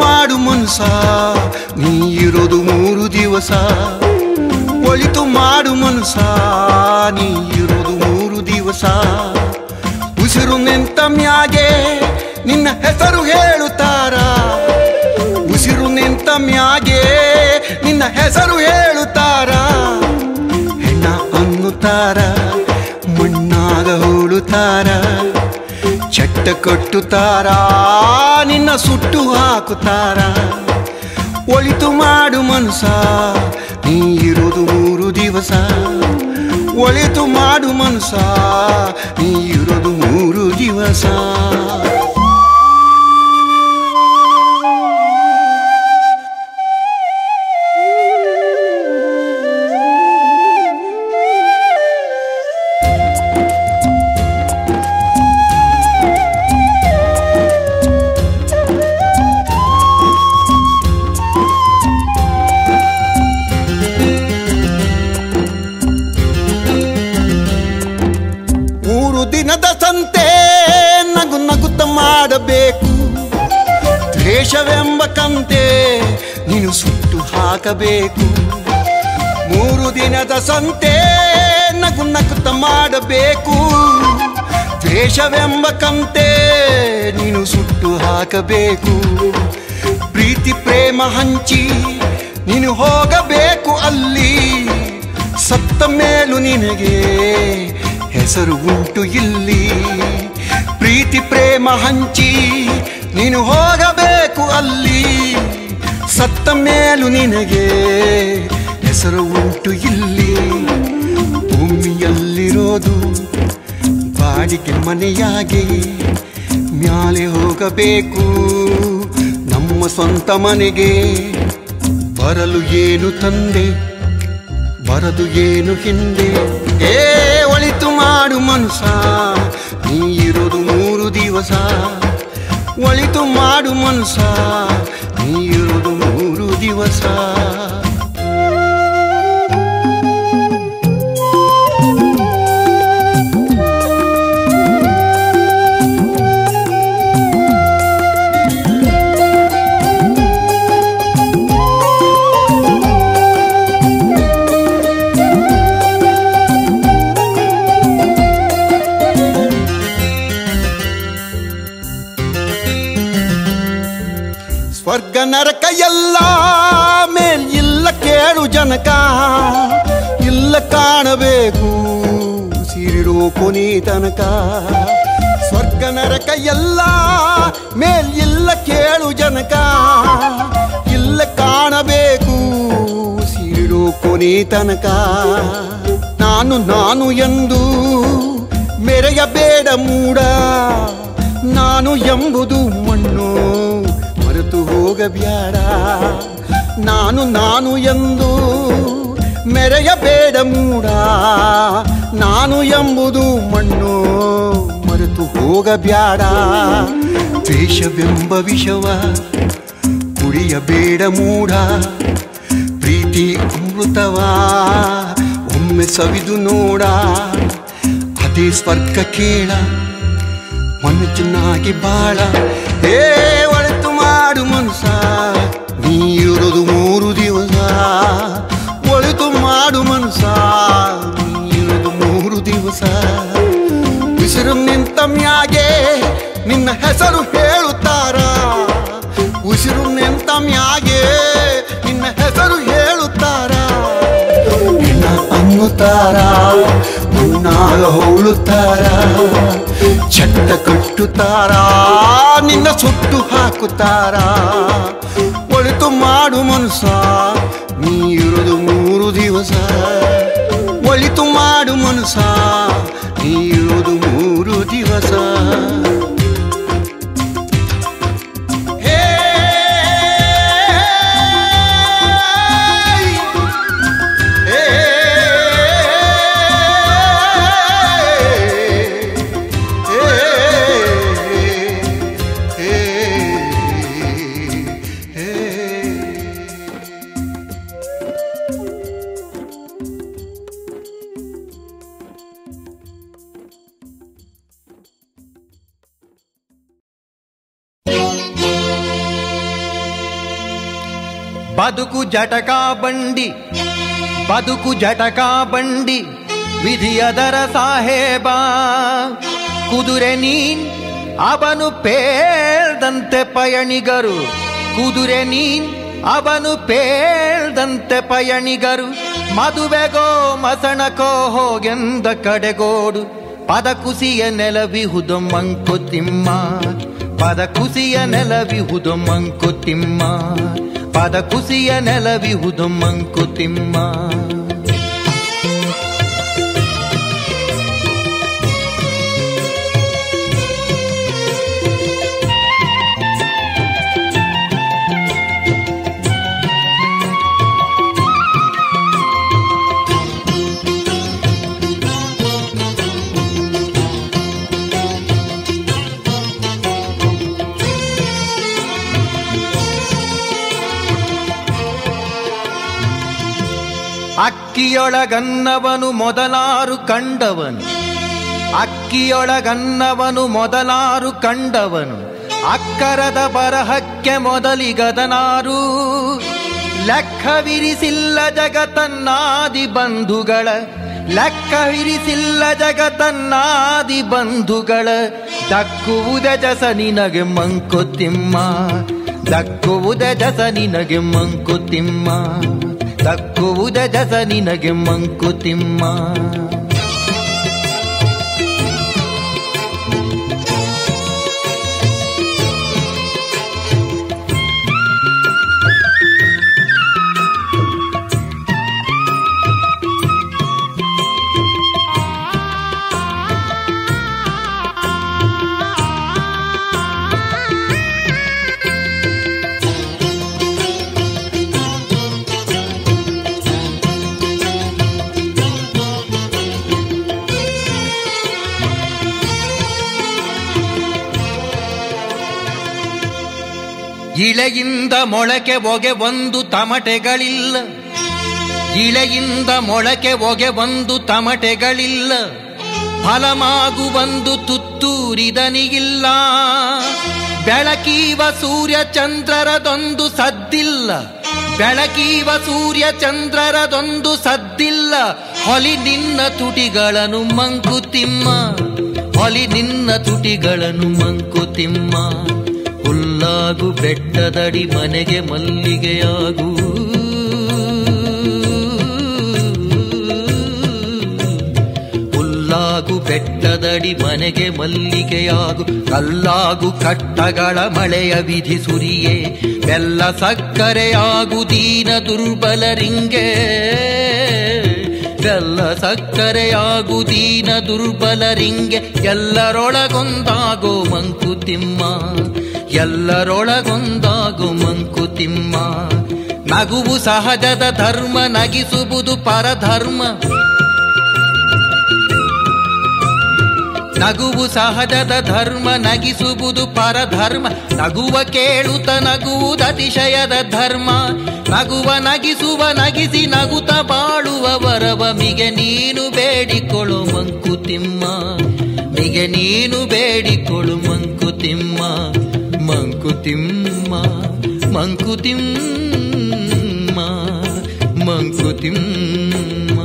ಮಾಡು ಮನ್ಸ ನೀ ಇರೋದು ಮೂರು ದಿವಸ ಒಳಿತು ಮಾಡು ಮನ್ಸ ನೀ ಇರೋದು ಮೂರು ದಿವಸ ಉಸಿರು ನಿಂತ ಮ್ಯಾಗೆ ನಿನ್ನ ಹೆಸರು ಹೇಳುತ್ತಾರ ಉಸಿರು ನಿಂತ ಮ್ಯಾಗೆ ನಿನ್ನ ಹೆಸರು ಹೇಳುತ್ತಾರ ಹೆಣ್ಣ ಅನ್ನುತ್ತಾರ ಮಣ್ಣಾಗ ಹೂಳುತ್ತಾರ ಚಟ್ಟ ಕಟ್ಟುತ್ತಾರ ನಿನ್ನ ಸುಟ್ಟು ಹಾಕುತ್ತಾರ ಒಳಿತು ಮಾಡು ಮನ್ಸ ನೀ ಇರೋದು ಮೂರು ದಿವಸ ಒಳಿತು ಮಾಡು ಮನ್ಸ ನೀ ಇರೋದು ಮೂರು ದಿವಸ ಮೂರು ದಿನದ ಸಂತೆ ನಗು ನಗುತ್ತ ಮಾಡಬೇಕು ದ್ವೇಷವೆಂಬ ಕಂತೆ ನೀನು ಸುಟ್ಟು ಹಾಕಬೇಕು ಮೂರು ದಿನದ ಸಂತೆ ನಗು ನಗುತ್ತ ಮಾಡಬೇಕು ದ್ವೇಷವೆಂಬ ಕಂತೆ ನೀನು ಸುಟ್ಟು ಹಾಕಬೇಕು ಪ್ರೀತಿ ಪ್ರೇಮ ಹಂಚಿ ನೀನು ಹೋಗಬೇಕು ಅಲ್ಲಿ ಸತ್ತ ಮೇಲೂ ನಿನಗೆ ಹೆಸರು ಉಂಟು ಇಲ್ಲಿ ಪ್ರೀತಿ ಪ್ರೇಮ ಹಂಚಿ ನೀನು ಹೋಗಬೇಕು ಅಲ್ಲಿ ಸತ್ತ ಮೇಲೂ ನಿನಗೆ ಹೆಸರು ಉಂಟು ಇಲ್ಲಿ ಭೂಮಿಯಲ್ಲಿರೋದು ಬಾಡಿಗೆ ಮನೆಯಾಗಿ ಮ್ಯಾಲೆ ಹೋಗಬೇಕು ನಮ್ಮ ಸ್ವಂತ ಮನೆಗೆ ಬರಲು ಏನು ತಂದೆ ಬರದು ಏನು ಹಿಂದೆ ಏ ಒಳಿತು ಮಾಡು ಮನುಸ ನೀ ಇರೋದು ಮೂರು ದಿವಸ ಒಳಿತು ಮಾಡು ಮನುಸ ನೀ ಇರೋದು ಮೂರು ದಿವಸ ಸ್ವರ್ಗ ನರಕ ಎಲ್ಲ ಮೇಲ್ ಇಲ್ಲ ಕೇಳು ಜನಕ ಇಲ್ಲ ಕಾಣಬೇಕು ಸಿರಿರೋ ಕೊನೆ ತನಕ ಸ್ವರ್ಗ ನರಕ ಎಲ್ಲ ಮೇಲ್ ಇಲ್ಲ ಕೇಳು ಜನಕ ಇಲ್ಲ ಕಾಣಬೇಕು ಸಿರಿರೋ ಕೊನೆ ತನಕ ನಾನು ನಾನು ಎಂದು ಮೆರೆಯಬೇಡ ಮೂಡ ನಾನು ಎಂಬುದು ಮಣ್ಣು ಮರೆತು ಹೋಗಬ್ಯಾಡ ನಾನು ನಾನು ಎಂದು ಮೆರೆಯಬೇಡ ಮೂಡ ನಾನು ಎಂಬುದು ಮಣ್ಣು ಮರೆತು ಹೋಗಬ್ಯಾಡ ದ್ವೇಷವೆಂಬ ವಿಷವ ಕುಡಿಯಬೇಡ ಮೂಡ ಪ್ರೀತಿ ಅಮೃತವ ಒಮ್ಮೆ ಸವಿದು ನೋಡ ಅದೇ ಸ್ವರ್ಗ ಕೇಳ ಮನುಜನಾಗಿ ಬಾಳ ಏ ಒಳಿತು ಮಾಡು ಮನುಸ ನೀ ಇರೋದು ಮೂರು ದಿವಸ ಒಳಿತು ಮಾಡು ಮನುಸ ನೀ ಇರೋದು ಮೂರು ದಿವಸ ಉಸಿರು ನಿಂತ ಮ್ಯಾಗೆ ನಿನ್ನ ಹೆಸರು ಹೇಳುತ್ತಾರ ಉಸಿರು ನಿಂತ ಮ್ಯಾಗೆ ನಿನ್ನ ಹೆಸರು ಹೇಳುತ್ತಾರ ನಿನ್ನ ಅನ್ನುತ್ತಾರ ಮುನ್ನಾಗ ಹೋಳುತ್ತಾರ ಚಟ್ಟ ಕಟ್ಟುತ್ತಾರ ನಿನ್ನ ಸುಟ್ಟು ಹಾಕುತ್ತಾರ ಒಳಿತು ಮಾಡು ಮನುಸ ನೀ ಇರೋದು ಮೂರು ದಿವಸ ಒಳಿತು ಮಾಡು ಮನುಸ ನೀ ಇರೋದು ಮೂರು ದಿವಸ ಬದುಕು ಜಟಕಾ ಬಂಡಿ ಬದುಕು ಜಟಕಾ ಬಂಡಿ ವಿಧಿಯದರ ಸಾಹೇಬ ಕುದುರೆ ನೀನ್ ಅವನು ಪೇಳ್ದಂತೆ ಪಯಣಿಗರು ಕುದುರೆ ನೀನ್ ಅವನು ಪೇಳ್ದಂತೆ ಪಯಣಿಗರು ಮದುವೆಗೋ ಮಸಣಕೋ ಹೋಗೆಂದ ಕಡೆಗೋಡು ಪದ ಕುಸಿಯ ನೆಲವಿಹುದು ಮಂಕುತಿಮ್ಮ ಪದ ಕುಸಿಯ ನೆಲವಿಹುದು ಮಂಕುತಿಮ್ಮ ಪದ ಕುಸಿಯ ನೆಲವಿಹುದು ಮಂಕುತಿಮ್ಮ ಅಕ್ಕಿಯೊಳಗನ್ನವನು ಮೊದಲಾರು ಕಂಡವನು ಅಕ್ಕಿಯೊಳಗನ್ನವನು ಮೊದಲಾರು ಕಂಡವನು ಅಕ್ಕರದ ಬರಹಕ್ಕೆ ಮೊದಲಿಗದನಾರು ಲೆಕ್ಕವಿರಿಸಿಲ್ಲ ಜಗತನ್ನಾದಿ ಬಂಧುಗಳ ಲೆಕ್ಕವಿರಿಸಿಲ್ಲ ಜಗತನ್ನಾದಿ ಬಂಧುಗಳ ದಕ್ಕುವುದ ಜಸ ನಿನಗೆ ಮಂಕುತಿಮ್ಮ ದಕ್ಕುವುದ ಜಸ ನಿನಗೆ ಮಂಕುತಿಮ್ಮ ದಕ್ಕುವುದ ಜಸ ನಿನಗೆ ಮಂಕುತಿಮ್ಮ ಇಳೆಯಿಂದ ಮೊಳಕೆ ಒಗೆ ಒಂದು ತಮಟೆಗಳಿಲ್ಲ ಇಳೆಯಿಂದ ಮೊಳಕೆ ಒಗೆ ಒಂದು ತಮಟೆಗಳಿಲ್ಲ ಫಲಮಾಗುವಂದು ತುತ್ತೂರಿದನಿಗಿಲ್ಲ ಬೆಳಕೀವ ಸೂರ್ಯ ಚಂದ್ರರದೊಂದು ಸದ್ದಿಲ್ಲ ಬೆಳಕೀವ ಸೂರ್ಯ ಚಂದ್ರರದೊಂದು ಸದ್ದಿಲ್ಲ ಹೊಲಿ ನಿನ್ನ ತುಟಿಗಳನ್ನು ಮಂಕುತಿಮ್ಮ ಹೊಲಿ ನಿನ್ನ ತುಟಿಗಳನ್ನು ಮಂಕುತಿಮ್ಮ ಹುಲ್ಲಾಗು ಬೆಟ್ಟದಡಿ ಮನೆಗೆ ಮಲ್ಲಿಗೆಯಾಗು ಹುಲ್ಲಾಗು ಬೆಟ್ಟದಡಿ ಮನೆಗೆ ಮಲ್ಲಿಗೆಯಾಗು ಕಲ್ಲಾಗು ಕಟ್ಟಗಳ ಮಳೆಯ ವಿಧಿ ಸುರಿಯೇ ಬೆಲ್ಲ ಸಕ್ಕರೆಯಾಗು ದೀನ ದುರ್ಬಲರಿಂಗೆ ಬೆಲ್ಲ ಸಕ್ಕರೆಯಾಗು ದೀನ ದುರ್ಬಲರಿಂಗೆ ಎಲ್ಲರೊಳಗೊಂದಾಗೋ ಮಂಕುತಿಮ್ಮ ಎಲ್ಲರೊಳಗೊಂದಾಗು ಮಂಕುತಿಮ್ಮ ನಗುವು ಸಹಜದ ಧರ್ಮ ನಗಿಸುವುದು ಪರಧರ್ಮ ನಗುವು ಸಹಜದ ಧರ್ಮ ನಗಿಸುವುದು ಪರಧರ್ಮ ನಗುವ ಕೇಳುತ್ತ ನಗುವುದು ಅತಿಶಯದ ಧರ್ಮ ನಗುವ ನಗಿಸುವ ನಗಿಸಿ ನಗುತ್ತ ಬಾಳುವ ವರವ ಮಿಗೆ ನೀನು ಬೇಡಿಕೊಳ್ಳು ಮಂಕುತಿಮ್ಮ ಮಿಗೆ ನೀನು ಬೇಡಿಕೊಳ್ಳು ಮಂಕುತಿಮ್ಮ ಮಂಕುತಿಮ್ಮ ಮಂಕುತಿಮ್ಮ ಮಂಕುತಿಮ್ಮ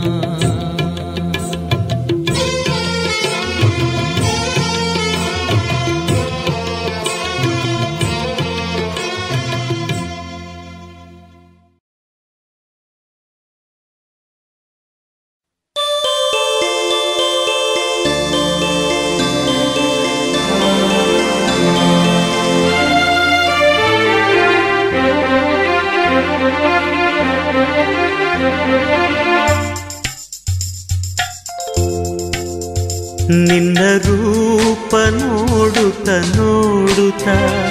ನಿನ್ನ ರೂಪ ನೋಡುತ್ತ ನೋಡುತ್ತ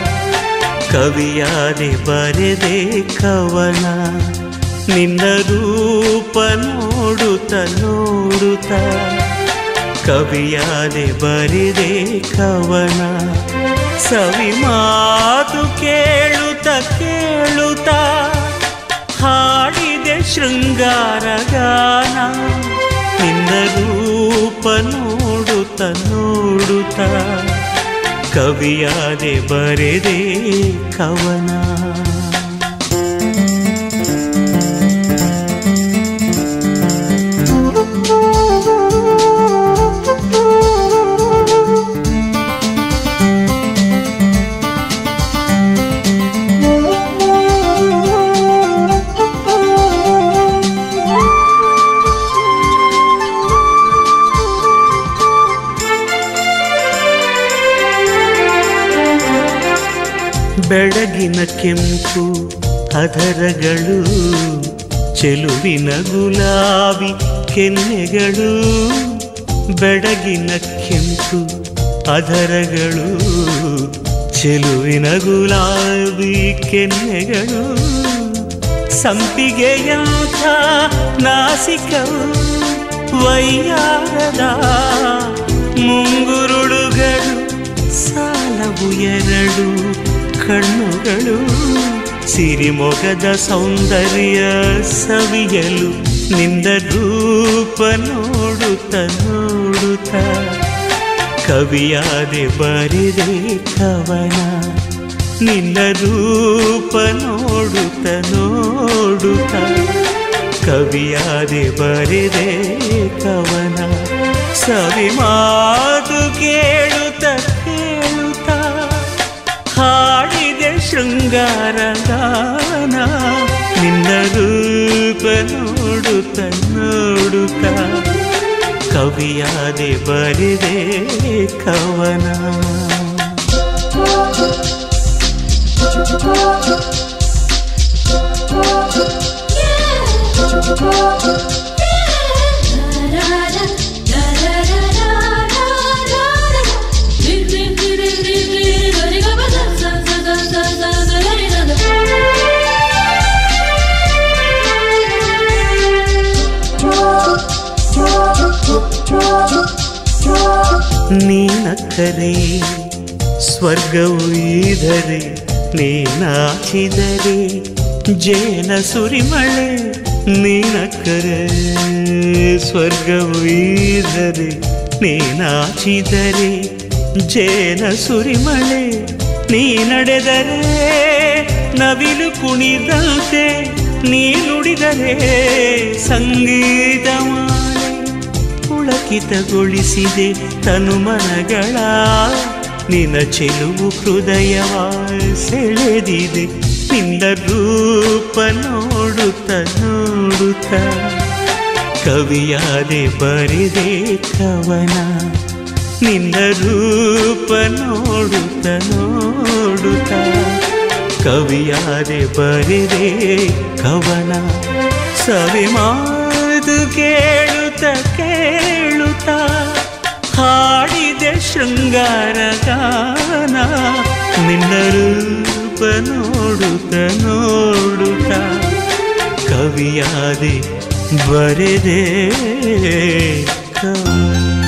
ಕವಿಯಾದೆ ಬರೆದೆ ಕವನ ನಿನ್ನ ರೂಪ ನೋಡುತ್ತ ನೋಡುತ್ತ ಕವಿಯಾದೆ ಬರೆದೆ ಕವನ ಸವಿ ಮಾತು ಕೇಳುತ್ತ ಕೇಳುತ್ತ ಹಾಡಿದೆ ಶೃಂಗಾರ ಗಾನ ನಿನ್ನ ರೂಪ ನೋಡುತ್ತ ನೋಡುತ್ತ ಕವಿಯಾದೆ ಬರೆದೆ ಕವನ ಬೆಳಗಿನ ಕೆಂಪು ಅದರಗಳು ಚೆಲುವಿನ ಗುಲಾಬಿ ಕೆನ್ನೆಗಳು ಬೆಳಗಿನ ಕೆಂಪು ಅದರಗಳು ಚೆಲುವಿನ ಗುಲಾಬಿ ಕೆನ್ನೆಗಳು ಸಂಪಿಗೆಯಂಥ ನಾಸಿಕವು ವೈಯಾರದ ಮುಂಗುರುಳುಗಳು ಸಾಲವು ಎರಡು ಕಣ್ಣುಗಳು ಸಿರಿಮೊಗದ ಸೌಂದರ್ಯ ಸವಿಯಲು ನಿಂದ ರೂಪ ನೋಡುತ್ತ ನೋಡುತ್ತ ಕವಿಯಾದೆ ಬರಿದೆ ಕವನ ನಿನ್ನ ರೂಪ ನೋಡುತ್ತ ನೋಡುತ್ತ ಕವಿಯಾದೆ ಬರೆದೆ ಕವನ ಸವಿ ಮಾತು ಕೇಳುತ್ತ ಕೇಳುತ್ತ ಹಾಡಿದೆ ಶೃಂಗಾರ ಗಾನ ನಿನ್ನ ರೂಪ ನೋಡುತ್ತ ನೋಡುತ್ತ ಕವಿಯಾದೆ ಬರೆದೆ ಕವನ ನೀನಕ್ಕರೆ ಸ್ವರ್ಗವು ಈದರೆ ನೀನಾಚಿದರೆ ಜೇನ ಸುರಿಮಳೆ ನೀನಕ್ಕರೆ ಸ್ವರ್ಗವು ಈದರೆ ನೀನಾಚಿದರೆ ಜೇನ ಸುರಿಮಳೆ ನೀ ನಡೆದರೆ ನವಿಲು ಕುಣಿದಂತೆ ನೀ ನುಡಿದರೆ ಸಂಗೀತ ಮಾಲೆ ಪುಳಕಿತಗೊಳಿಸಿದೆ ತನುಮನಗಳ ನಿನ್ನ ಚೆಲುವು ಹೃದಯವ ಸೆಳೆದಿದೆ ನಿನ್ನ ರೂಪ ನೋಡುತ್ತ ನೋಡುತ್ತ ಕವಿಯಾದೆ ಬರೆದೆ ಕವನ ನಿನ್ನ ರೂಪ ನೋಡುತ್ತ ನೋಡುತ್ತ ಕವಿಯಾದೆ ಬರೆದೆ ಕವನ ಸವಿ ಮಾತು ಕೇಳುತ್ತ ಕೇಳುತ್ತ ಹಾಡಿದೆ ಶೃಂಗಾರ ಗಾನ ನಿನ್ನ ರೂಪ ನೋಡುತ್ತ ನೋಡುತ್ತ ಕವಿಯಾದೆ ಬರೆದೆ ಕವನ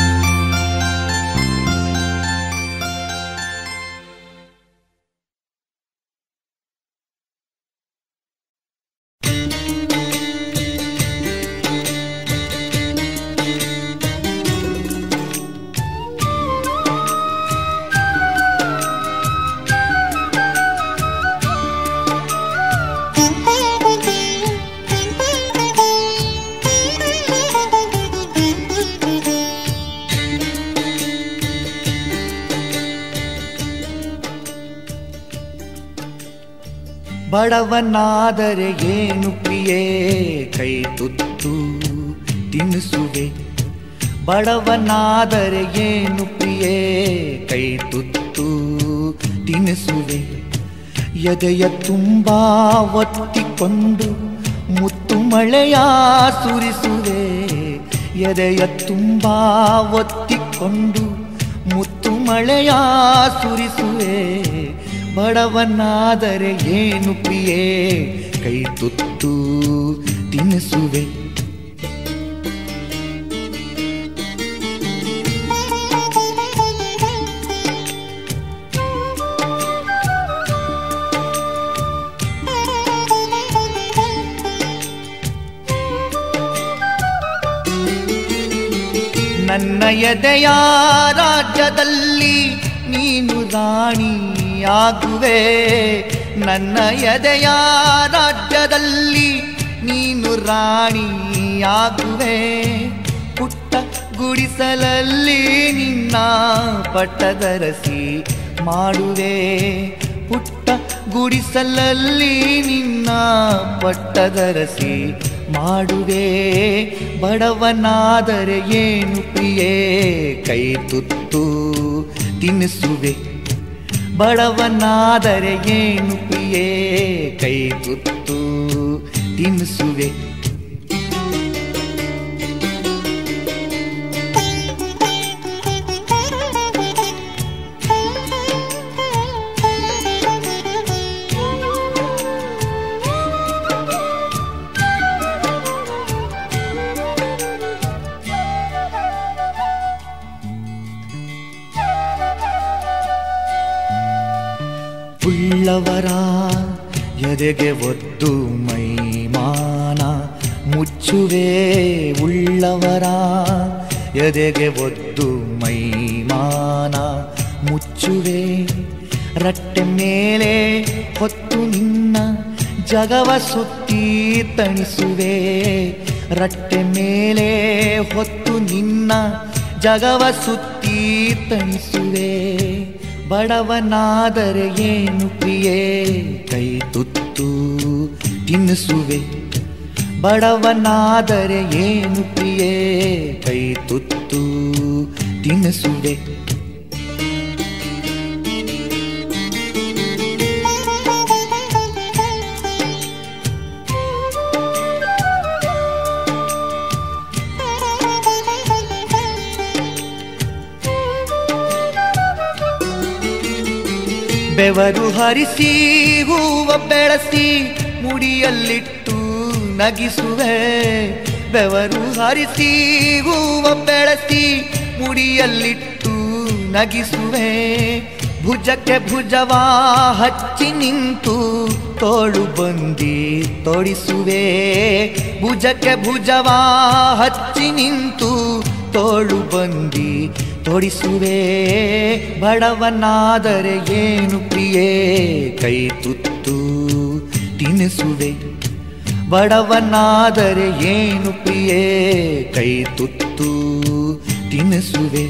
ಬಡವನಾದರೆ ಏನು ಪ್ರಿಯೇ ಕೈ ತುತ್ತು ತಿನ್ನಿಸುವೆ ಬಡವನಾದರೆ ಏನು ಪ್ರಿಯೇ ಕೈ ತುತ್ತು ತಿನ್ನಿಸುವೆ ಎದೆಯ ತುಂಬ ಒತ್ತಿಕೊಂಡು ಮುತ್ತು ಮಳೆಯ ಸುರಿಸುವೆ ಎದೆಯ ತುಂಬ ಒತ್ತಿಕೊಂಡು ಮುತ್ತು ಮಳೆಯ ಸುರಿಸುವೆ ಬಡವನಾದರೆ ಏನು ಪ್ರಿಯೇ ಕೈ ತುತ್ತು ತಿನ್ನಿಸುವೆ ನನ್ನ ಎದೆಯ ರಾಜ್ಯದಲ್ಲಿ ನೀನು ರಾಣಿಯಾಗುವೆ ನನ್ನ ಎದೆಯ ರಾಜ್ಯದಲ್ಲಿ ನೀನು ರಾಣಿಯಾಗುವೆ ಪುಟ್ಟ ಗುಡಿಸಲಲ್ಲಿ ನಿನ್ನ ಪಟ್ಟದರಸಿ ಮಾಡುವೆ ಪುಟ್ಟ ಗುಡಿಸಲಲ್ಲಿ ನಿನ್ನ ಪಟ್ಟದರಸಿ ಮಾಡುವೆ ಬಡವನಾದರೆ ಏನು ಪ್ರಿಯೇ ಕೈ ತುತ್ತು ತಿನ್ನಿಸುವೆ ಬಡವನಾದರೆ ಏನು ಪ್ರಿಯೇ ಪ್ರಿಯೇ ಕೈ ತುತ್ತು ತಿನ್ನಿಸುವೆ ಉಳ್ಳವರ ಎದೆಗೆ ಒದ್ದು ಮೈಮಾನ ಮುಚ್ಚುವೆ ಉಳ್ಳವರ ಎದೆಗೆ ಒದ್ದು ಮೈಮಾನ ಮುಚ್ಚುವೆ ರಟ್ಟೆ ಮೇಲೆ ಹೊತ್ತು ನಿನ್ನ ಜಗವ ಸುತ್ತಿ ತಣಿಸುವೆ ರಟ್ಟೆ ಮೇಲೆ ಹೊತ್ತು ನಿನ್ನ ಜಗವ ಸುತ್ತಿ ತಣಿಸುವೆ ಬಡವನಾದರೆ ಏನು ಪ್ರಿಯೇ ಕೈ ತುತ್ತು ತಿನ್ನಿಸುವೆ ಬಡವನಾದರೆ ಏನು ಪ್ರಿಯೇ ಕೈ ತುತ್ತು ತಿನ್ನಿಸುವೆ ಬೆವರು ಹರಿಸಿ ಹೂವ ಬೆಳೆಸಿ ಮುಡಿಯಲ್ಲಿಟ್ಟು ನಗಿಸುವೆ ಬೆವರು ಹರಿಸಿ ಹೂವ ಬೆಳೆಸಿ ಮುಡಿಯಲ್ಲಿಟ್ಟು ನಗಿಸುವೆ ಭುಜಕ್ಕೆ ಭುಜವಾ ಹಚ್ಚಿ ನಿಂತು ತೋಳು ಬಂದಿ ತೊಡಿಸುವೆ ಭುಜಕ್ಕೆ ಭುಜವಾ ಹಚ್ಚಿ ನಿಂತು ತೋಳು ಬಂದಿ ತೊಡಿಸುವೆ ಬಡವನಾದರೆ ಏನು ಪ್ರಿಯೇ ಕೈ ತುತ್ತು ತಿನ್ನಿಸುವೆ ಬಡವನಾದರೆ ಏನು ಪ್ರಿಯೇ ಕೈ ತುತ್ತು ತಿನ್ನಿಸುವೆ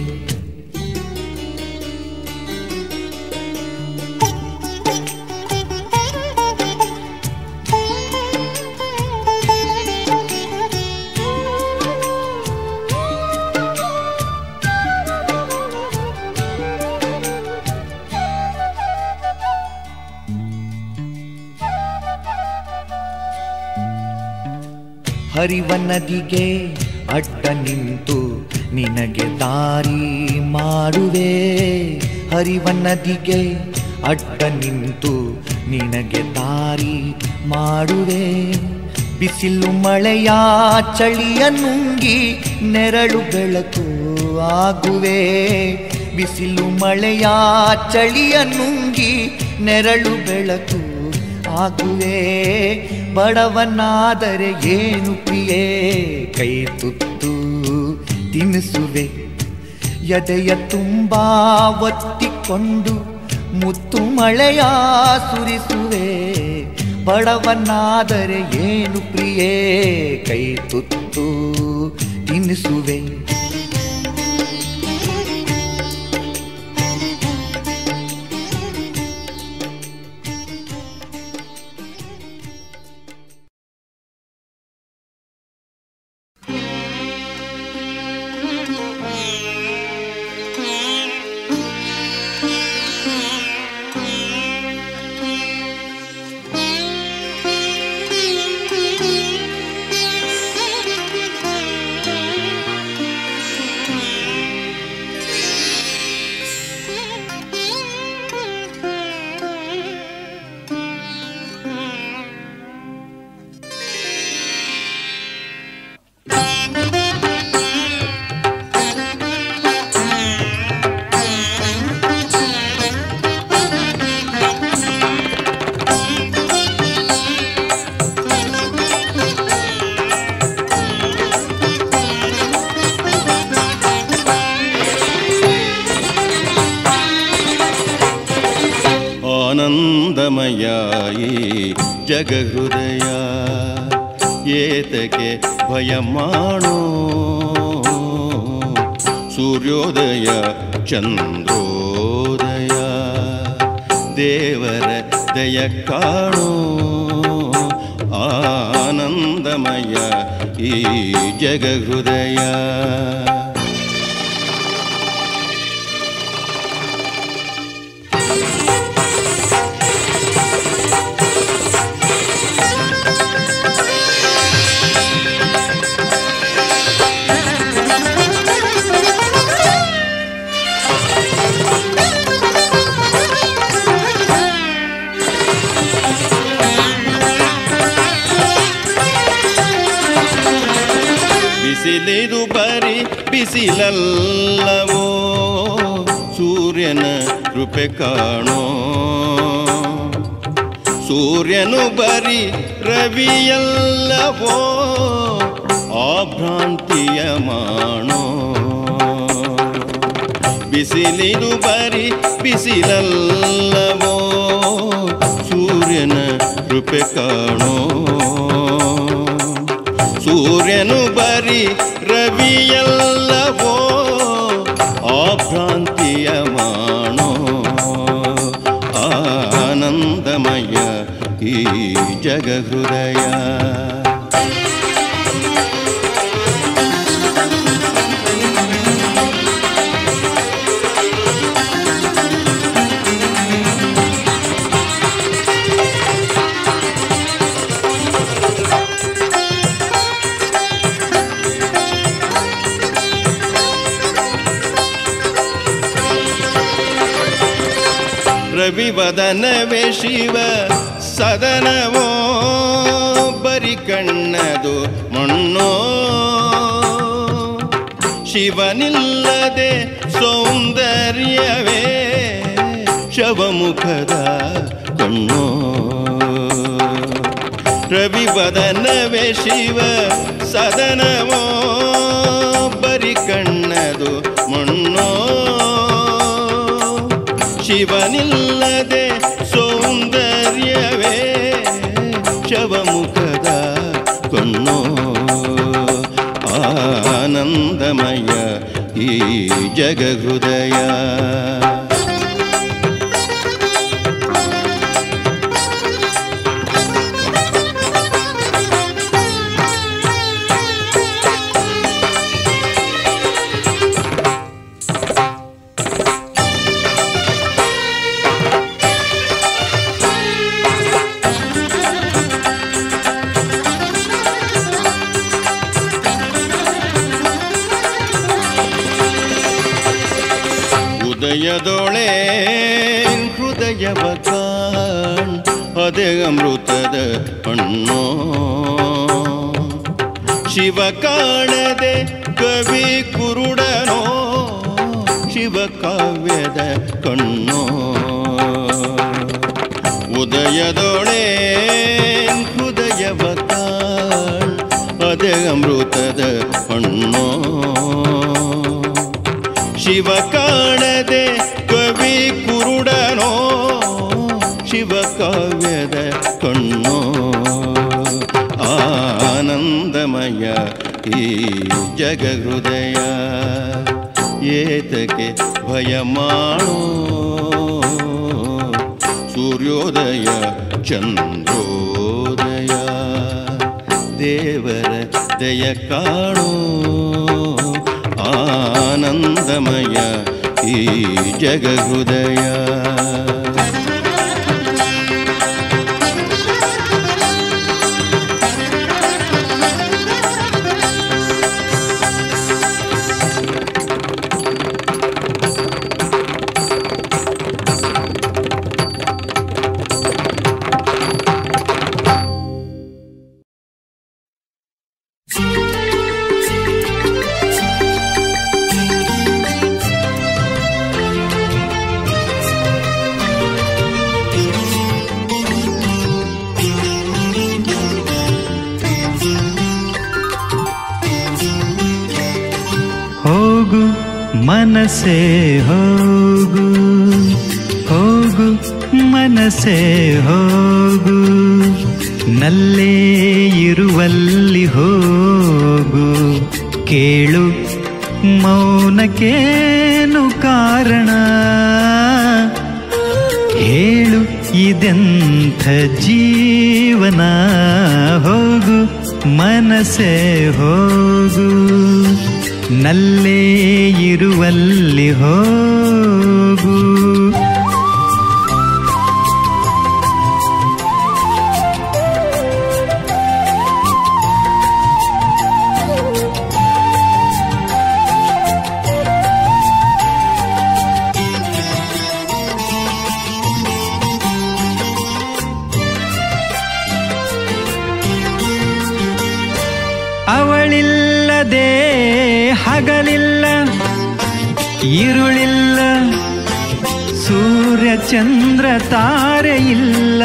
ಹರಿವ ನದಿಗೆ ಅಡ್ಡ ನಿಂತು ನಿನಗೆ ದಾರಿ ಮಾಡುವೆ ಹರಿವ ನದಿಗೆ ಅಡ್ಡ ನಿಂತು ನಿನಗೆ ದಾರಿ ಮಾಡುವೆ ಬಿಸಿಲು ಮಳೆಯ ಚಳಿಯ ನುಂಗಿ ನೆರಳು ಬೆಳಕು ಆಗುವೆ ಬಿಸಿಲು ಮಳೆಯ ಚಳಿಯ ನುಂಗಿ ನೆರಳು ಬೆಳಕು ಆಗುವೆ ಬಡವನಾದರೆ ಏನು ಪ್ರಿಯೇ ಕೈ ತುತ್ತು ತಿನ್ನಿಸುವೆ ಎದೆಯ ತುಂಬಾ ಒತ್ತಿಕೊಂಡು ಮುತ್ತು ಮಳೆಯ ಸುರಿಸುವೆ ಬಡವನಾದರೆ ಏನು ಪ್ರಿಯೇ ಕೈ ತುತ್ತು ತಿನ್ನಿಸುವೆ ಆನಂದಮಯಾಯಿ ಜಗಹೃದಯ ಏತಕ್ಕೆ ಭಯ ಮಾಡೋ ಸೂರ್ಯೋದಯ ಚಂದ್ರೋದಯ ದೇವರ ದಯ ಕಾಣೋ ಆನಂದಮಯ ಈ ಜಗಹೃದಯ ಬಿಸಿಲಿದು ಬರಿ ಬಿಸಿಲಲ್ಲವೋ ಸೂರ್ಯನ ಕೃಪೆ ಕಾಣೋ ಸೂರ್ಯನು ಬರಿ ರವಿಯಲ್ಲವೋ ಆಭ್ರಾಂತಿಯ ಮಾಡೋ ಬಿಸಿಲಿದು ಬರಿ ಬಿಸಿಲಲ್ಲವೋ ಸೂರ್ಯನ ಕೃಪೆ ಕಾಣೋ ಸೂರ್ಯನು ಬರಿ ರವಿಯಲ್ಲವೋ ಆಭ್ರಾಂತಿಯ ಮಾಡೋ ಆನಂದಮಯ ಈ ಜಗಹೃದಯ ರವಿವದನವೇ ಶಿವ ಸದನವೋ ಬರಿ ಕಣ್ಣದು ಮಣ್ಣೋ ಶಿವನಿಲ್ಲದೆ ಸೌಂದರ್ಯವೇ ಶವಮುಖದ ಕಣ್ಣೋ ರವಿವದನವೇ ಶಿವ ಸದನವೋ ಬರಿ ಕಣ್ಣದು ಮಣ್ಣೋ ಶಿವನಿಲ್ಲದೆ ಸೌಂದರ್ಯವೇ ಶವಮುಖದ ಕೊನ್ನೋ ಆನಂದಮಯ ಈ ಜಗಹೃದಯ ಉದಯದೊಳೆ ಹೃದಯವ ಕಾಣ್ ಅದೇ ಅಮೃತದ ಹಣ್ಣೋ ಶಿವ ಕಾಣದೆ ಕವಿ ಕುರುಡನೋ ಶಿವ ಕಾವ್ಯದ ಕಣ್ಣೋ ಉದಯದೊಳೆ ಹೃದಯವ ಕಾಣ್ ಅದೇ ಅಮೃತದ ಹಣ್ಣೋ ಶಿವ ಕಾಣದೆ ಕವಿ ಕುರುಡನೋ ಶಿವ ಕಾವ್ಯದ ಕಣ್ಣೋ ಆನಂದಮಯ ಈ ಜಗಹೃದಯ ಏತಕ್ಕೆ ಭಯ ಮಾಡೋ ಸೂರ್ಯೋದಯ ಚಂದ್ರೋದಯ ದೇವರ ದಯ ಕಾಣೋ ಆನಂದಮಯ ಈ ಜಗಹೃದಯ ಹೋಗು ಮನಸೆ ಹೋಗು ಹೋಗು ಮನಸೆ ಹೋಗು ನಲ್ಲೇ ಇರುವಲ್ಲಿ ಹೋಗು ಕೇಳು ಮೌನಕ್ಕೇನು ಕಾರಣ ಹೇಳು ಇದೆಂಥ ಜೀವನ ಹೋಗು ಮನಸೆ ಹೋಗು ನಲ್ಲೇ ಇರುವಲ್ಲಿ ಹೋಗು ಅವಳಿಲ್ಲದ ಅವಳಿಲ್ಲದೆ ಹಗಲಿಲ್ಲ ഇരുളില്ല ಸೂರ್ಯ ಚಂದ್ರ ತಾರೆ ಇಲ್ಲ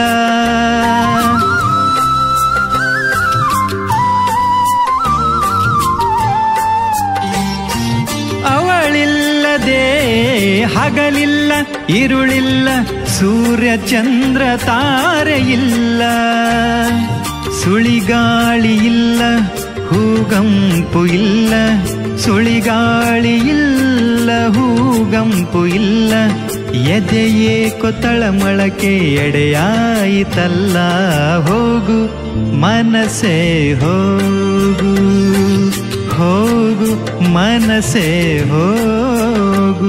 ಅವಳಿಲ್ಲದೆ ಹಗಲಿಲ್ಲ ഇരുಳಿಲ್ಲ ಸೂರ್ಯ ಚಂದ್ರ ತಾರೆ ಇಲ್ಲ ಸುಳಿಗಾಳಿ ಇಲ್ಲ ಹೂಗಂಪು ಇಲ್ಲ ಸುಳಿಗಾಳಿ ಇಲ್ಲ ಹೂಗಂಪು ಇಲ್ಲ ಎದೆಯೇ ಕೊತ್ತಳ ಮೊಳಕೆ ಎಡೆಯಾಯಿತಲ್ಲ ಹೋಗು ಮನಸೆ ಹೋಗು ಹೋಗು ಮನಸೆ ಹೋಗು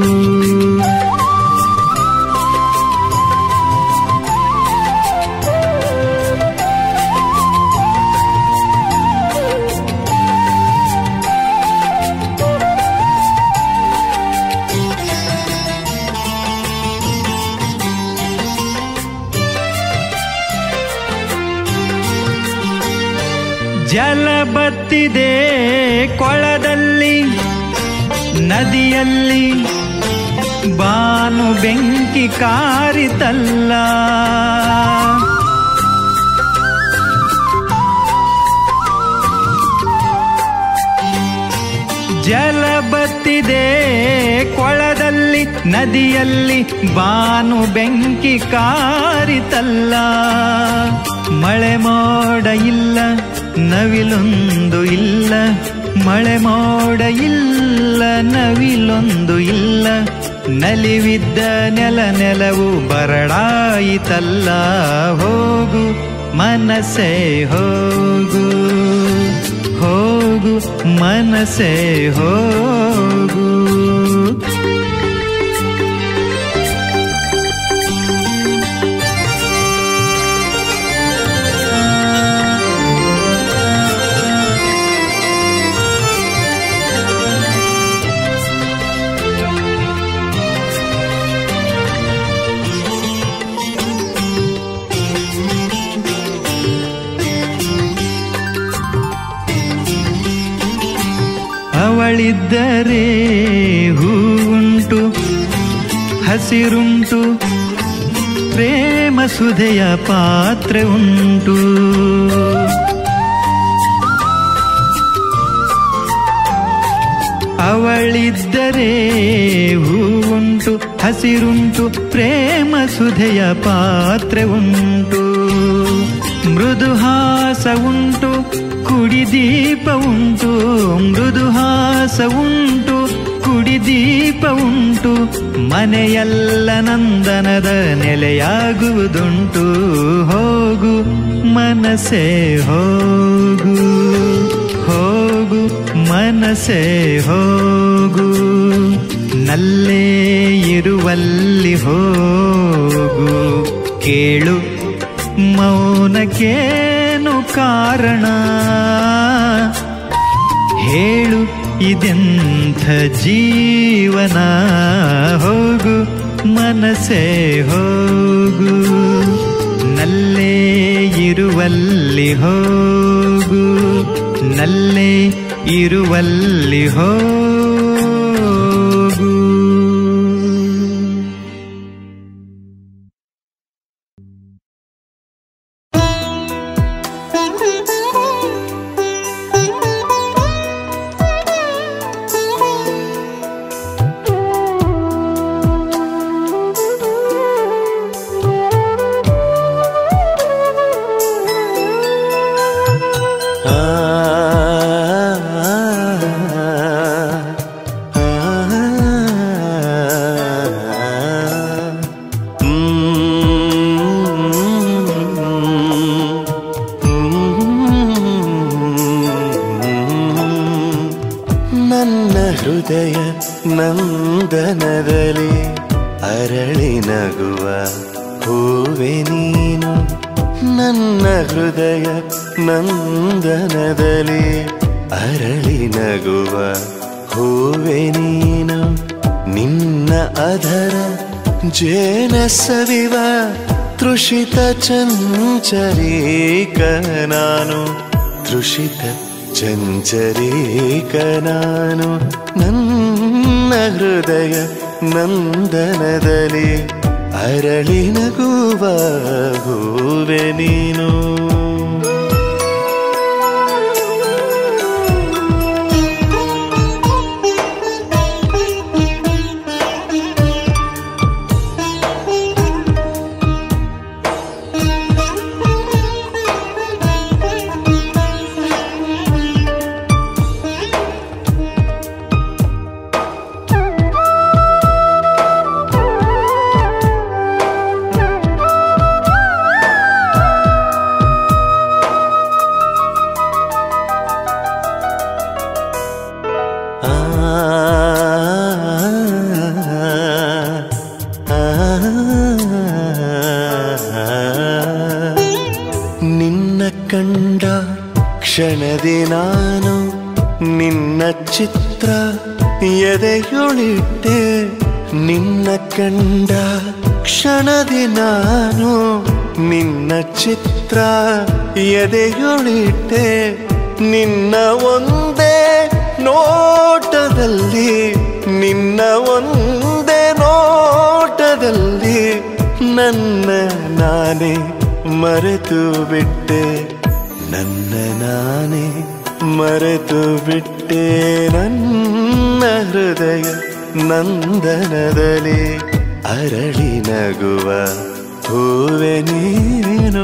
ಜಲ ಬತ್ತಿದೆ ಕೊಳದಲ್ಲಿ ನದಿಯಲ್ಲಿ ಬಾನು ಬೆಂಕಿ ಕಾರಿತಲ್ಲ ಜಲ ಬತ್ತಿದೆ ಕೊಳದಲ್ಲಿ ನದಿಯಲ್ಲಿ ಬಾನು ಬೆಂಕಿ ಕಾರಿತಲ್ಲ ಮಳೆ ಮೋಡ ಇಲ್ಲ ನವಿಲೊಂದು ಇಲ್ಲ ಮಳೆ ಮೋಡ ಇಲ್ಲ ನವಿಲೊಂದು ಇಲ್ಲ ನಲಿವಿದ್ದ ನೆಲ ನೆಲವು ಬರಡಾಯಿತಲ್ಲ ಹೋಗು ಮನಸ್ಸೇ ಹೋಗು ಹೋಗು ಮನಸ್ಸೇ ಹೋಗು ಅವಳಿದ್ದರೆ ಹೂವುಂಟು ಹಸಿರುಂಟು ಪ್ರೇಮ ಸುಧೆಯ ಪಾತ್ರೆ ಉಂಟು ಅವಳಿದ್ದರೆ ಹೂವುಂಟು ಹಸಿರುಂಟು ಪ್ರೇಮ ಸುಧೆಯ ಪಾತ್ರೆ ಉಂಟು ಮೃದುಹಾಸ ಉಂಟು ಕುಡಿದೀಪ ಉಂಟು ಮೃದುಹಾಸ ಉಂಟು ಕುಡಿದೀಪ ಉಂಟು ಮನೆಯಲ್ಲ ನಂದನದ ನೆಲೆಯಾಗುವುದುಂಟು ಹೋಗು ಮನಸೆ ಹೋಗು ಹೋಗು ಮನಸೆ ಹೋಗು ನಲ್ಲೇ ಇರುವಲ್ಲಿ ಹೋಗು ಕೇಳು ಮೌನಕ್ಕೇನು ಕಾರಣ ಹೇಳು ಇದೆಂಥ ಜೀವನ ಹೋಗು ಮನಸೆ ಹೋಗು ನಲ್ಲೇ ಇರುವಲ್ಲಿ ಹೋಗು ನಲ್ಲೇ ಇರುವಲ್ಲಿ ಹೋಗು ನನ್ನ ಹೃದಯ ನಂದನದಲ್ಲಿ ಅರಳಿ ನಗುವ ಹೂವೆ ನೀನು ನನ್ನ ಹೃದಯ ನಂದನದಲ್ಲಿ ಅರಳಿ ನಗುವ ಹೂವೆ ನೀನು ನಿನ್ನ ಅದರ ಜೇನ ಸವಿವ ತೃಷಿತ ಚಂಚರೀಕ ನಾನು ತೃಷಿತ ಚಂಚರೀಕ ನಾನು ನನ್ನ ಹೃದಯ ನಂದನದಲ್ಲಿ ಅರಳಿ ನಗುವ ಹೂವೆ ನೀನು ಆ ನಿನ್ನ ಕಂಡ ಕ್ಷಣದಿ ನಾನು ನಿನ್ನ ಚಿತ್ರ ಎದೆಯುಳಿಟ್ಟೆ ನಿನ್ನ ಕಂಡ ಕ್ಷಣದಿ ನಾನು ನಿನ್ನ ಚಿತ್ರ ಎದೆಯುಳಿಟ್ಟೆ ನಿನ್ನ ಒಂದೇ ನೋಟದಲ್ಲಿ ನಿನ್ನ ಒಂದೇ ನೋಟದಲ್ಲಿ ನನ್ನ ನಾನೇ ಮರೆತು ಬಿಟ್ಟೆ ನನ್ನ ನಾನೇ ಮರೆತು ಬಿಟ್ಟೆ ನನ್ನ ಹೃದಯ ನಂದನದಲ್ಲಿ ಅರಳಿ ನಗುವ ಹೂವೆ ನೀನು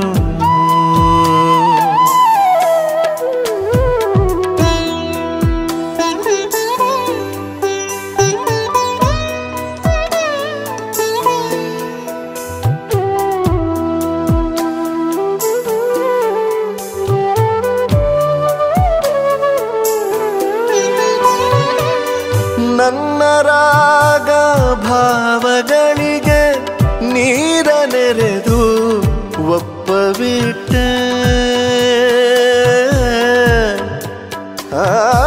ನನ್ನ ರಾಗ ಭಾವಗಳಿಗೆ ನೀರ ನೆರೆದು ಒಪ್ಪಬಿಟ್ಟೆ ಆ,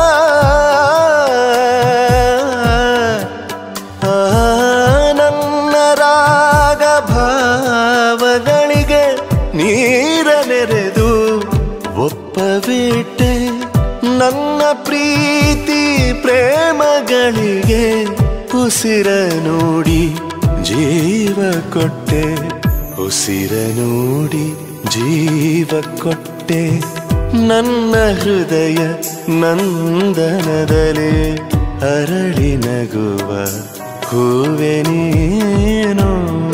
ಆ, ನನ್ನ ರಾಗ ಭಾವಗಳಿಗೆ ನೀರ ನೆರೆದು ಒಪ್ಪಬಿಟ್ಟೆ ನನ್ನ ಪ್ರೀತಿ ಪ್ರೇಮಗಳಿಗೆ ಉಸಿರ ನೋಡಿ ಜೀವ ಕೊಟ್ಟೆ ಉಸಿರ ನೋಡಿ ಜೀವ ಕೊಟ್ಟೆ ನನ್ನ ಹೃದಯ ನಂದನದಲ್ಲಿ ಅರಳಿ ನಗುವ ಹೂವೆ ನೀನು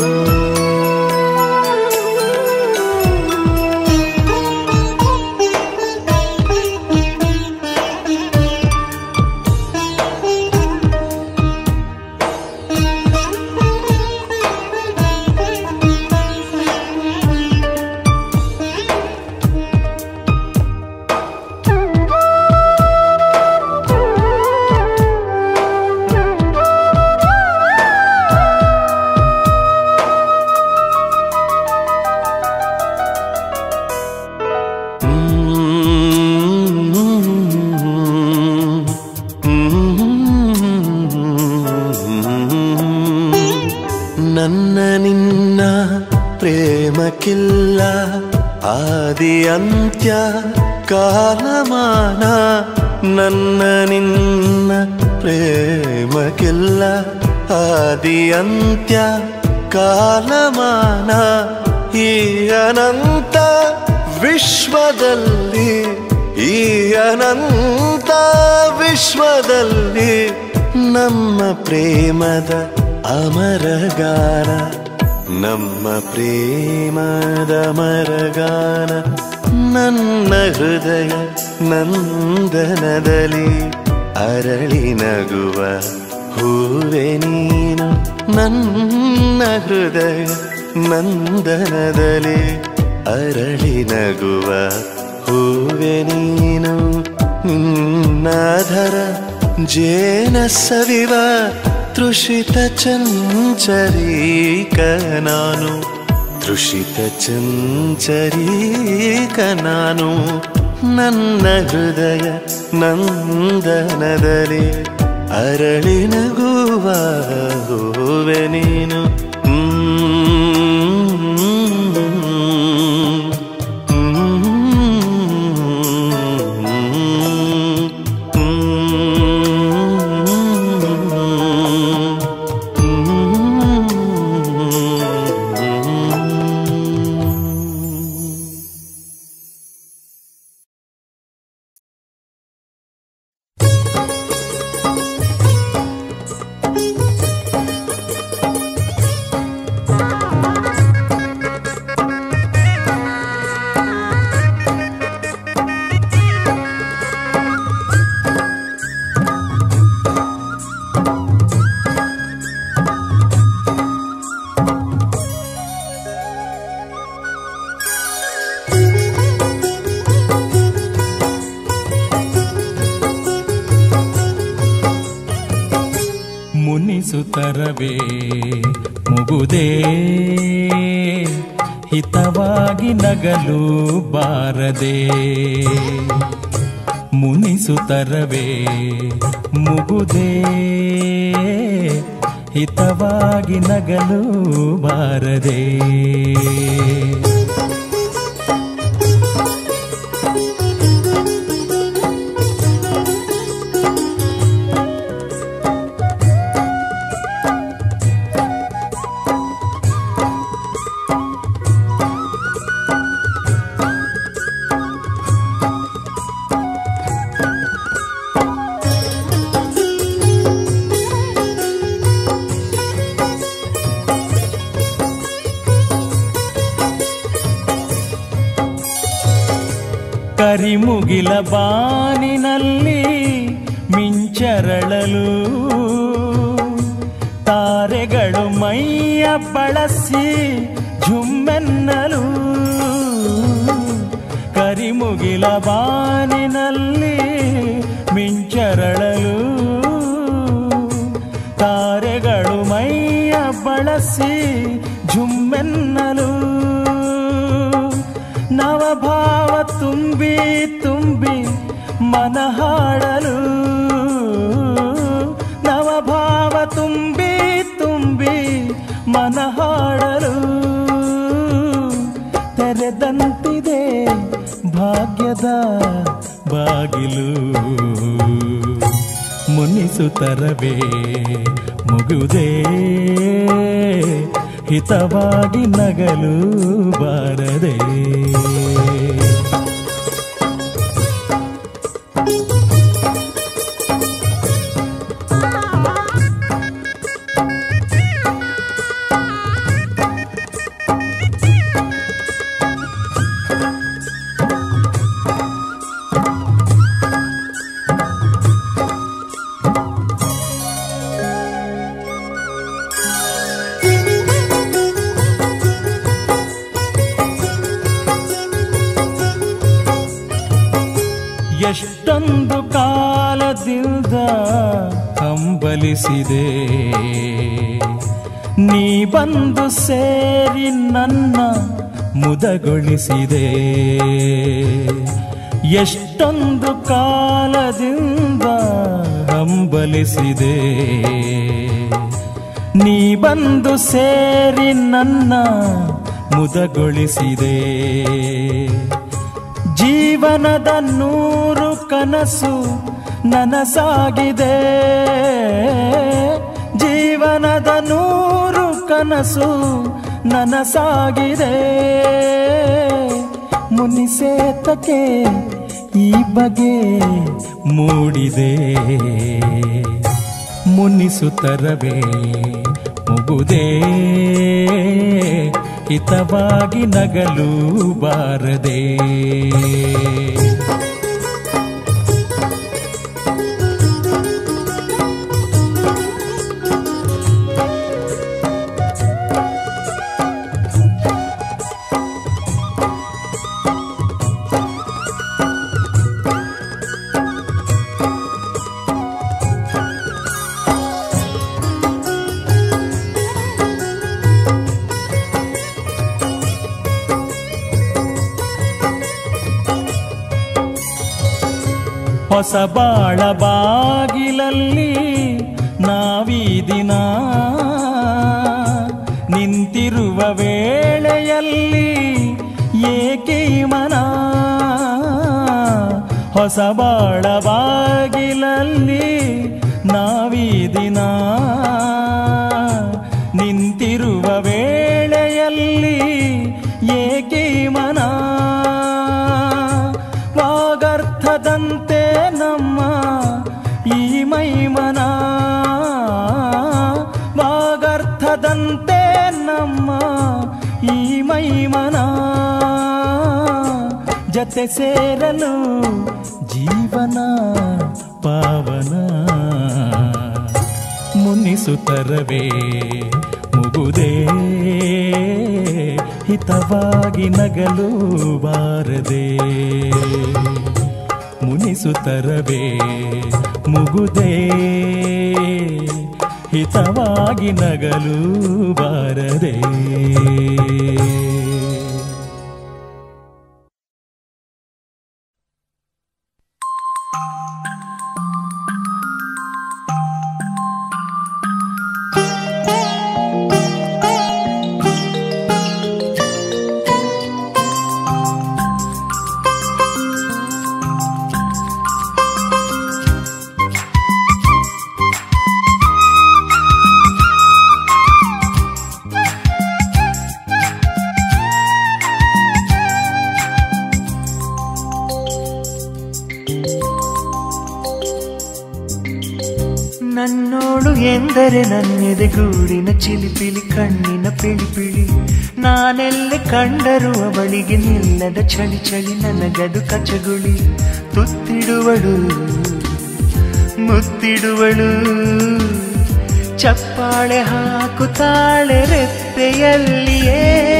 ನನ್ನ ನಿನ್ನ ಪ್ರೇಮಕ್ಕಿಲ್ಲ ಆದಿ ಅಂತ್ಯ ಕಾಲಮಾನ ನನ್ನ ನಿನ್ನ ಪ್ರೇಮಕ್ಕಿಲ್ಲ ಆದಿ ಅಂತ್ಯ ಕಾಲಮಾನ ಈ ಅನಂತ ವಿಶ್ವದಲ್ಲಿ ಈ ಅನಂತ ವಿಶ್ವದಲ್ಲಿ ನಮ್ಮ ಪ್ರೇಮದ ಅಮರಗಾನ ನಮ್ಮ ಪ್ರೇಮದ ಮರಗಾನ ನನ್ನ ಹೃದಯ ನಂದನದಲ್ಲಿ ಅರಳಿ ನಗುವ ಹೂವೆ ನೀನು ನನ್ನ ಹೃದಯ ನಂದನದಲ್ಲಿ ಅರಳಿ ನಗುವ ಹೂವೆ ನೀನು ನಿನ್ನಾಧರ ಜೇನ ಸವಿವ ತೃಷಿತ ಚಂಚರೀಕ ನಾನು ತೃಷಿತ ಚಂಚರೀಕ ನಾನು ನನ್ನ ಹೃದಯ ನಂದನದಲ್ಲಿ ಅರಳಿ ನಗುವ ಹೂವೆ ನೀನು ಹ್ಮ್. ಹ್ಮ್. ಮುನಿಸುತ್ತರವೇ ಮುಗುದೇ ಹಿತವಾಗಿ ನಗಲು ಬಾರದೆ ಮುನಿಸುತ್ತರವೇ ಮುಗುದೇ ಹಿತವಾಗಿ ನಗಲು ಬಾರದೆ ಕರಿಮುಗಿಲ ಬಾನಿನಲ್ಲಿ ಮಿಂಚರಳಲು ತಾರೆಗಳು ಮೈಯ ಬಳಸಿ ಝುಮ್ಮೆನ್ನಲು ಕರಿಮುಗಿಲ ಬಾನಿನಲ್ಲಿ ಮಿಂಚರಳಲು ತಾರೆಗಳು ಮೈಯ ಬಳಸಿ ಝುಮ್ಮೆನ್ನಲು ನವಭಾವ ತುಂಬಿ ತುಂಬಿ ಮನ ಹಾಡಲು ನವಭಾವ ತುಂಬಿ ತುಂಬಿ ಮನ ಹಾಡಲು ತೆರೆದಂತಿದೆ ಭಾಗ್ಯದ ಬಾಗಿಲು ಮುನಿಸುತ್ತರವೇ ಮುಗುದೇ ಹಿತವಾಗಿ ನಗಲು ಬಾರದೆ ಎಷ್ಟೊಂದು ಕಾಲದಿಂದ ಹಂಬಲಿಸಿದೆ ನೀ ಬಂದು ಸೇರಿ ನನ್ನ ಮುದಗೊಳಿಸಿದೆ ಎಷ್ಟೊಂದು ಕಾಲದಿಂದ ಹಂಬಲಿಸಿದೆ ನೀ ಬಂದು ಸೇರಿ ನನ್ನ ಮುದಗೊಳಿಸಿದೆ ಜೀವನದ ನೂರು ಕನಸು ನನಸಾಗಿದೆ ಜೀವನದ ನೂರು ಕನಸು ನನಸಾಗಿದೆ ಮುನಿಸೇತಕ್ಕೆ ಈ ಬಗೆ ಮೂಡಿದೆ ಮುನಿಸುತ್ತರವೇ ಮುಗುದೇ ಹಿತವಾಗಿ ನಗಲು ಬಾರದೆ ಹೊಸ ಬಾಳ ಬಾಗಿಲಲ್ಲಿ ನಾವೀ ದಿನ ನಿಂತಿರುವ ವೇಳೆಯಲ್ಲಿ ಏಕೆ ಮನ ಹೊಸ ಬಾಳ ಬಾಗಿಲಲ್ಲಿ ನಾವೀ ದಿನ ನಿಂತಿರುವ ವೇಳೆಯಲ್ಲಿ ಏಕೆ ಮನ ವಾಗರ್ಥದಂತೆ ನಮ್ಮ ಈ ಮೈಮನ ವಾಗರ್ಥದಂತೆ ನಮ್ಮ ಈ ಮೈಮನ ಜತೆ ಸೇರಲು ಜೀವನ ಪಾವನ ಮುನಿಸುತ್ತರವೇ ಮುಗುದೇ ಹಿತವಾಗಿ ನಗಲು ಬಾರದೆ ಮುನಿಸುತ್ತರವೇ ಮುಗುದೇ ಹಿತವಾಗಿ ನಗಲು ಬಾರದೆ ನನ್ನೋಳು ಎಂದರೆ ನನ್ನೆದೆ ಗೂಡಿನ ಚಿಲಿಪಿಲಿ ಕಣ್ಣಿನ ಪಿಳಿ ಪಿಳಿ ನಾನೆಲ್ಲೆ ಕಂಡರು ಅವಳಿಗೆ ನಿಲ್ಲದ ಚಳಿ ಚಳಿ ನನಗದು ಕಚಗುಳಿ ತುತ್ತಿಡುವಳು ಮುತ್ತಿಡುವಳು ಚಪ್ಪಾಳೆ ಹಾಕುತ್ತಾಳೆ ರೆಪ್ಪೆಯಲ್ಲಿಯೇ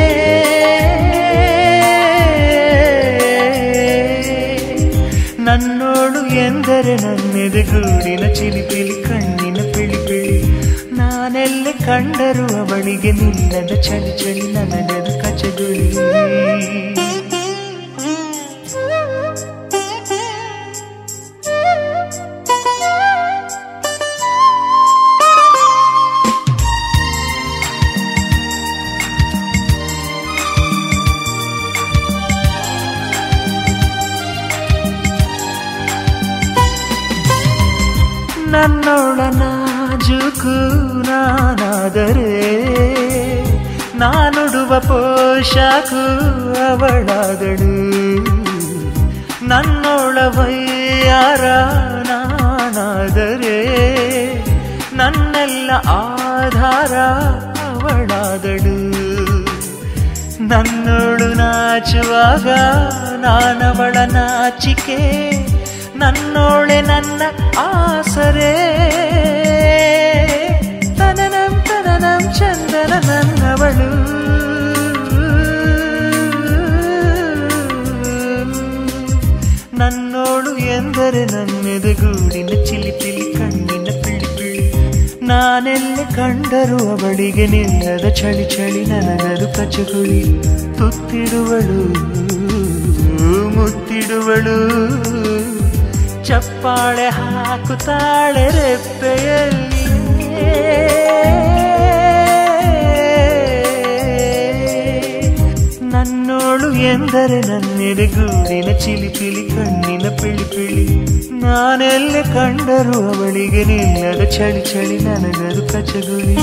ನನ್ನೋಳು ಎಂದರೆ ನನ್ನೆದೆ ಗೂಡಿನ ಚಿಲಿಪಿಲಿ ಕಣ್ಣಿನ ಪಿಳಿ ಪಿಳಿ ನಾನೆಲ್ಲೆ ಕಂಡರು ಅವಳಿಗೆ ನಿಲ್ಲದ ಚಳಿ ಚಳಿ ನನಗದು ಕಚಗುಳಿ ನನ್ನೊಳ ನಾಜುಕು ನಾನಾದರೆ ನಾನುಡುವ ಪೋಷಾಕು ಅವಳಾದಳು ನನ್ನೊಳ ವೈಯಾರ ನಾನಾದರೆ ನನ್ನೆಲ್ಲ ಆಧಾರ ಅವಳಾದಳು ನನ್ನೋಳು ನಾಚುವಾಗ ನಾನವಳ ನಾಚಿಕೆ ನನ್ನೋಳೆ ನನ್ನ ಆಸರೆ ತನನಂ ತನನಂ ಚಂದನ ನನ್ನವಳು ನನ್ನೋಳು ಎಂದರೆ ನನ್ನೆದೆಗೂಡಿನ ಚಿಲಿಪಿಲಿ ಕಣ್ಣಿನ ಪಿಳಿ ಪಿಳಿ ನಾನೆಲ್ಲ ಕಂಡರು ಅವಳಿಗೆ ನಿಲ್ಲದ ಚಳಿ ಚಳಿ ನನಗದು ಕಚಗುಳಿ ತುತ್ತಿಡುವಳು ಮುತ್ತಿಡುವಳು ಚಪ್ಪಾಳೆ ಹಾಕುತ್ತಾಳೆ ರೆಪ್ಪೆಯಲ್ಲಿ ನನ್ನೋಳು ಎಂದರೆ ನನ್ನೆದೆ ಗೂಡಿನ ಚಿಲಿಪಿಲಿ ಕಣ್ಣಿನ ಪಿಳಿ ಪಿಳಿ ನಾನೆಲ್ಲ ಕಂಡರು ಅವಳಿಗೆ ನಿಲ್ಲದ ಚಳಿ ಚಳಿ ನನಗದು ಕಚಗುಳಿ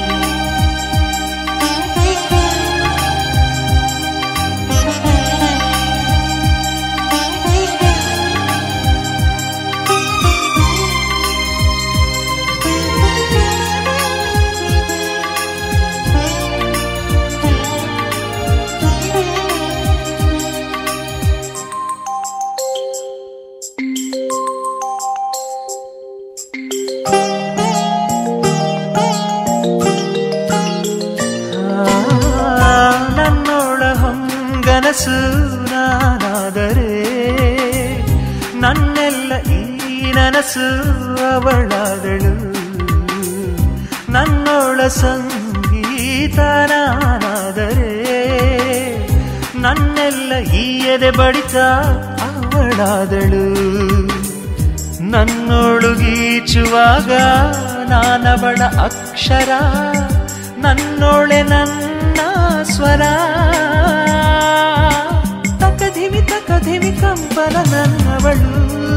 ಆ, ನನ್ನೋಳ ಹೊಂಗನಸು ನಾನಾದರೆ ನನ್ನೆಲ್ಲ ಈ ನನಸು ಅವಳಾದಳು ನನ್ನೋಳ ಸಂಗೀತ ನಾನಾದರೆ ನನ್ನೆಲ್ಲ ಈ ಎದೆ ಬಡಿತ ಅವಳಾದಳು ನನ್ನೋಳು ಗೀಚುವಾಗ ನಾನವಳ ಅಕ್ಷರ ನನ್ನೋಳೆ ನನ್ನ ಸ್ವರ ತಕಧಿಮಿ ತಕಧಿಮಿ ಕಂಪನ ನನ್ನವಳು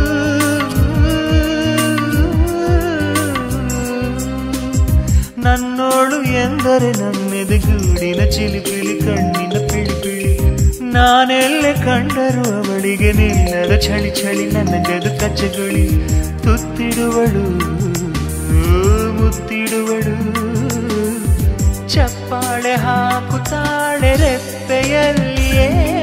ನನ್ನೋಳು ಎಂದರೆ ನನ್ನೆದೆ ಗೂಡಿನ ಚಿಲಿಪಿಲಿ ಕಣ್ಣಿನ ಪಿಳಿ ಪಿಳಿ ನಾನೆಲ್ಲೆ ಕಂಡರು ಅವಳಿಗೆ ನಿಲ್ಲದ ಚಳಿ ಚಳಿ ನನಗದು ಕಚ್ಚಗುಳಿ ತುತ್ತಿಡುವಳು ಮುತ್ತಿಡುವಳು ಚಪ್ಪಾಳೆ ಹಾಕುತ್ತಾಳೆ ರೆಪ್ಪೆಯಲ್ಲಿಯೇ